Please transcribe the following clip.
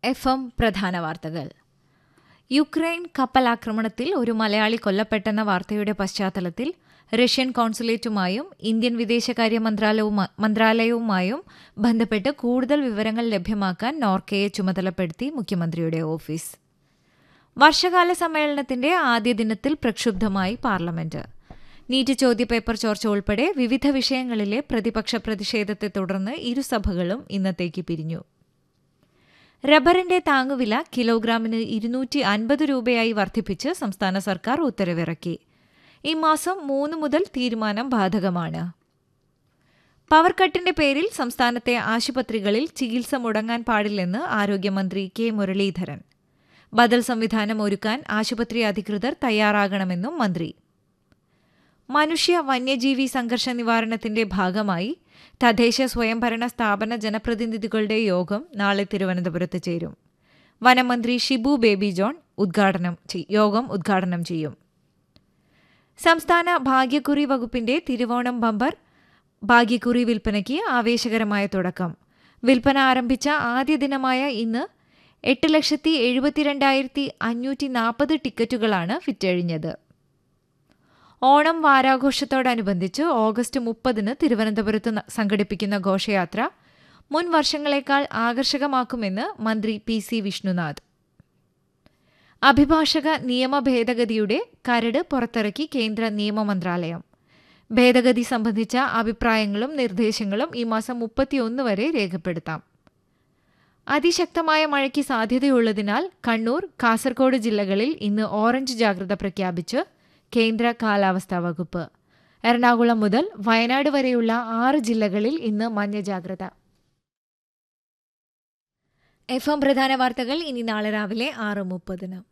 F M പ്രധാന വാർത്തകൾ Ukraine കപ്പലാക്രമണത്തിൽ ഒരു മലയാളി കൊല്ലപ്പെട്ടെന്ന വാർത്തയുടെ പശ്ചാത്തലത്തിൽ റഷ്യൻ കോൺസുലേറ്റുമായും ഇന്ത്യൻ വിദേശകാര്യ മന്ത്രാലയവുമാ- മന്ത്രാലയവുമായും ബന്ധപ്പെട്ട് കൂടുതൽ വിവരങ്ങൾ ലഭ്യമാക്കാൻ നോർക്കയെ ചുമതലപ്പെടുത്തി മുഖ്യമന്ത്രിയുടെ ഓഫീസ് വർഷകാല സമ്മേളനത്തിന്റെ ആദ്യ ദിനത്തിൽ പ്രക്ഷുബ്ധമായി പാർലമെന്റ് നീറ്റ് ചോദ്യപേപ്പർ ചോർച്ച ഉൾപ്പെടെ വിവിധ വിഷയങ്ങളിലെ പ്രതിപക്ഷ പ്രതിഷേധത്തെ തുടർന്ന് ഇരുസഭകളും ഇന്നത്തേക്ക് പിരിഞ്ഞു റബ്ബറിന്റെ താങ്ങുവില കിലോഗ്രാമിന് ഇരുന്നൂറ്റി അൻപത് രൂപയായി വർദ്ധിപ്പിച്ച് സംസ്ഥാന സർക്കാർ ഉത്തരവിറക്കി ഈ മാസം മൂന്ന് മുതൽ തീരുമാനം ബാധകമാണ് പവർ കട്ടിന്റെ പേരിൽ സംസ്ഥാനത്തെ ആശുപത്രികളിൽ ചികിത്സ മുടങ്ങാൻ പാടില്ലെന്ന് ആരോഗ്യമന്ത്രി കെ മുരളീധരൻ ബദൽ സംവിധാനം ഒരുക്കാൻ ആശുപത്രി അധികൃതർ തയ്യാറാകണമെന്നും മന്ത്രി മനുഷ്യ വന്യജീവി സംഘർഷ നിവാരണത്തിന്റെ ഭാഗമായി തദ്ദേശ സ്വയംഭരണ സ്ഥാപന ജനപ്രതിനിധികളുടെ യോഗം നാളെ തിരുവനന്തപുരത്ത് ചേരും വനമന്ത്രി ഷിബു ബേബി ജോൺ ഉദ്ഘാടനം ചെയ്- യോഗം ഉദ്ഘാടനം ചെയ്യും സംസ്ഥാന ഭാഗ്യക്കുറി വകുപ്പിന്റെ തിരുവോണം ബമ്പർ ഭാഗ്യക്കുറി വിൽപ്പനയ്ക്ക് ആവേശകരമായ തുടക്കം വിൽപ്പന ആരംഭിച്ച ആദ്യ ദിനമായ ഇന്ന് എട്ട് ലക്ഷത്തി എഴുപത്തിരണ്ടായിരത്തി അഞ്ഞൂറ്റി നാൽപ്പത് ടിക്കറ്റുകളാണ് വിറ്റഴിഞ്ഞത് ഓണം വാരാഘോഷത്തോടനുബന്ധിച്ച് ഓഗസ്റ്റ് മുപ്പതിന് തിരുവനന്തപുരത്ത് ന- സംഘടിപ്പിക്കുന്ന ഘോഷയാത്ര മുൻ വർഷങ്ങളെക്കാൾ ആകർഷകമാക്കുമെന്ന് മന്ത്രി പി സി വിഷ്ണുനാഥ് അഭിഭാഷക നിയമ ഭേദഗതിയുടെ കരട് പുറത്തിറക്കി കേന്ദ്ര നിയമ മന്ത്രാലയം ഭേദഗതി സംബന്ധിച്ച അഭിപ്രായങ്ങളും നിർദ്ദേശങ്ങളും ഈ മാസം മുപ്പത്തിയൊന്ന് വരെ രേഖപ്പെടുത്താം അതിശക്തമായ മഴയ്ക്ക് സാധ്യതയുള്ളതിനാൽ കണ്ണൂർ കാസർഗോഡ് ജില്ലകളിൽ ഇന്ന് ഓറഞ്ച് ജാഗ്രത പ്രഖ്യാപിച്ച് കേന്ദ്ര കാലാവസ്ഥാ വകുപ്പ് എറണാകുളം മുതൽ വയനാട് വരെയുള്ള ആറ് ജില്ലകളിൽ ഇന്ന് മഞ്ഞ ജാഗ്രത എഫ് എം പ്രധാന വാർത്തകൾ ഇനി നാളെ രാവിലെ ആറ് മുപ്പതിന്